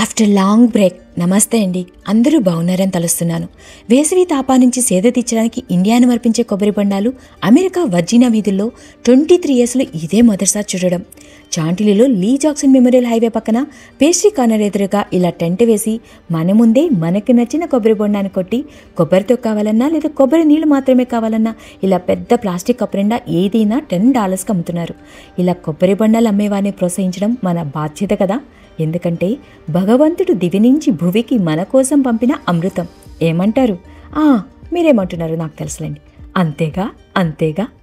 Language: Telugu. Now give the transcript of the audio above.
ఆఫ్టర్ లాంగ్ బ్రేక్ నమస్తే అండి అందరూ బాగున్నారని తలుస్తున్నాను వేసవి తాపా నుంచి సేద తీర్చడానికి ఇండియాను వర్పించే కొబ్బరి బొండాలు అమెరికా వర్జీనియా వీధుల్లో ట్వంటీ త్రీ ఇయర్స్లో ఇదే మొదటిసారి చూడడం చాంటిలీలో లీ జాక్సన్ మెమోరియల్ హైవే పక్కన పేస్ట్రీ కార్నర్ ఎదురుగా ఇలా టెంట్ వేసి మన ముందే మనకి నచ్చిన కొబ్బరి బొండాన్ని కొట్టి కొబ్బరితో కావాలన్నా లేదా కొబ్బరి నీళ్ళు మాత్రమే కావాలన్నా ఇలా పెద్ద ప్లాస్టిక్ కప్పు నిండా ఏదైనా టెన్ డాలర్స్కి అమ్ముతున్నారు ఇలా కొబ్బరి బొండాలు అమ్మేవారిని ప్రోత్సహించడం మన బాధ్యత కదా ఎందుకంటే భగవంతుడు దివి నుంచి భువికి మన కోసం పంపిన అమృతం ఏమంటారు ఆ మీరేమంటున్నారు నాకు తెలుసులేండి అంతేగా అంతేగా